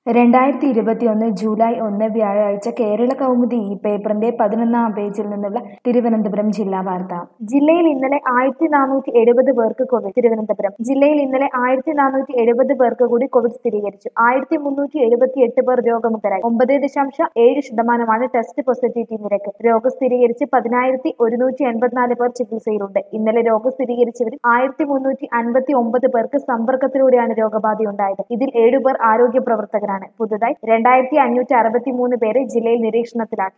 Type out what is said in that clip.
രണ്ടായിരത്തി ഇരുപത്തിയൊന്ന് ജൂലൈ ഒന്ന് വ്യാഴാഴ്ച കേരള കൗമുദി ഈ പേപ്പറിന്റെ പതിനൊന്നാം പേജിൽ നിന്നുള്ള തിരുവനന്തപുരം ജില്ലാ വാർത്ത ജില്ലയിൽ ഇന്നലെ ആയിരത്തി നാനൂറ്റി എഴുപത് പേർക്ക് കോവിഡ് തിരുവനന്തപുരം ജില്ലയിൽ ഇന്നലെ ആയിരത്തി നാനൂറ്റി എഴുപത് പേർക്ക് കൂടി കോവിഡ് സ്ഥിരീകരിച്ചു ആയിരത്തി മുന്നൂറ്റി എഴുപത്തി എട്ട് പേർ രോഗമുക്തരായി ഒമ്പത് ദശാംശം ഏഴ് ശതമാനമാണ് ടെസ്റ്റ് പോസിറ്റിവിറ്റി നിരക്ക് രോഗം സ്ഥിരീകരിച്ച് പതിനായിരത്തി ഒരുന്നൂറ്റി എൺപത്തിനാല് പേർ ചികിത്സയിലുണ്ട് ഇന്നലെ രോഗം സ്ഥിരീകരിച്ചവരിൽ ആയിരത്തി മുന്നൂറ്റി അൻപത്തി ഒമ്പത് പേർക്ക് സമ്പർക്കത്തിലൂടെയാണ് രോഗബാധയുണ്ടായത് ഇതിൽ ഏഴുപേർ ആരോഗ്യ പ്രവർത്തകരാണ് പുതുതായി രണ്ടായിരത്തി അഞ്ഞൂറ്റി അറുപത്തി മൂന്ന് പേരെ ജില്ലയിൽ നിരീക്ഷണത്തിലാക്കി